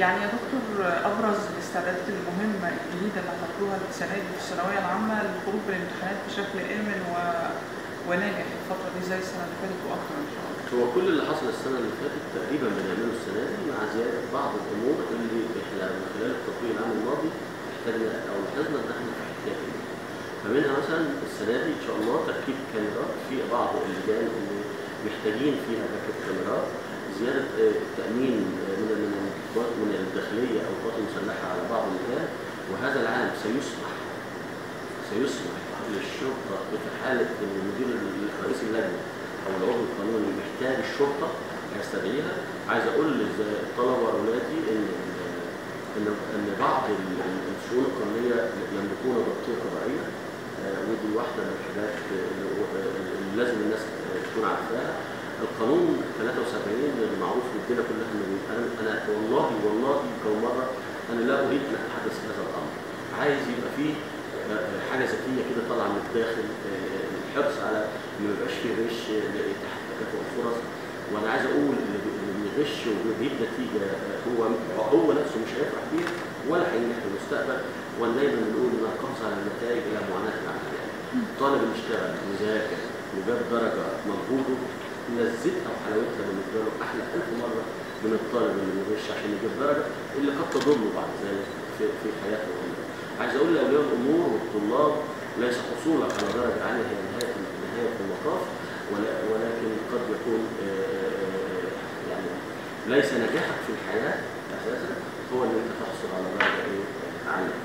يعني يا دكتور ابرز الاستعدادات المهمه الجديده اللي هتاخدوها السنه دي في الثانويه العامه للخروج بالامتحانات بشكل امن و... وناجح الفتره دي زي السنه اللي فاتت واكثر ان شاء الله. هو كل اللي حصل السنه اللي فاتت تقريبا بنعمله السنه دي مع زياده بعض الامور اللي احنا من خلال التطبيق العام الماضي احتاجنا او لاحظنا ان احنا في احتياج ليه. فمنها مثلا السنه دي ان شاء الله تركيب كاميرات في بعض اللجان اللي محتاجين فيها تركيب كاميرات زياده آه، التامين آه، من من القوات من الداخليه او القوات المسلحه على بعض اللجان وهذا العام سيسمح سيسمح للشرطه في حاله ان المدير رئيس اللجنه او العضو القانوني محتاج الشرطه هيستدعيها عايز اقول للطلبه واولادي ان ان ان بعض ال- ال- الشؤون القانونيه يملكون ضبطيه قضائيه آه، ودي واحده من الحاجات اللي هو- اللي لازم الناس تكون عارفاها القانون 73 المعروف للدنيا كلها انه انا انا والله والله كم مره انا لا اريد ان اتحدث في هذا الامر عايز يبقى فيه آه، حاجه ذكيه كده طالعه من الداخل آه، الحرص على ان ما يبقاش فيه غش آه، تحت تكافؤ الفرص وانا عايز اقول اللي بي- اللي بيغش وبيجيب نتيجه آه، هو هو نفسه مش هيفرح بيها ولا هينجح في المستقبل وانا دايما بنقول ان القفز على النتائج الى معاناه العمليه الطالب اللي اشتغل وذاكر وجاب درجه مجهوده لذتها وحلاوتها بالنسبه له احلى ألف مره من الطالب اللي بيغش عشان يجيب درجه اللي قد تضره بعد ذلك في في حياته وعمره. عايز اقول لاولياء الامور والطلاب ليس حصولك على درجه عاليه هي نهايه نهايه المطاف ولا- ولكن قد يكون آه، آه، يعني ليس نجاحك في الحياه اساسا هو ان انت تحصل على درجه ايه عاليه.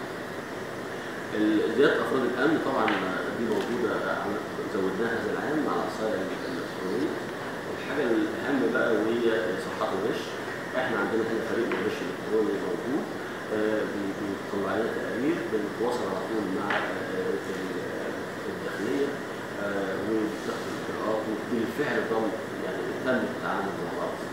ال- زياده افراد الامن طبعا دي موجوده عم- زودناها هذا العام مع العصايه الالكترونيه. الحاجه الاهم بقى وهي صحات الغش. احنا عندنا هنا فريق الغش الالكتروني موجود آه، بي- بيطلع لنا تقارير بنتواصل على طول مع آه، ال- الداخليه آه، وبتاخد الاجراءات وبالفعل ضم يعني تم التعامل مع بعض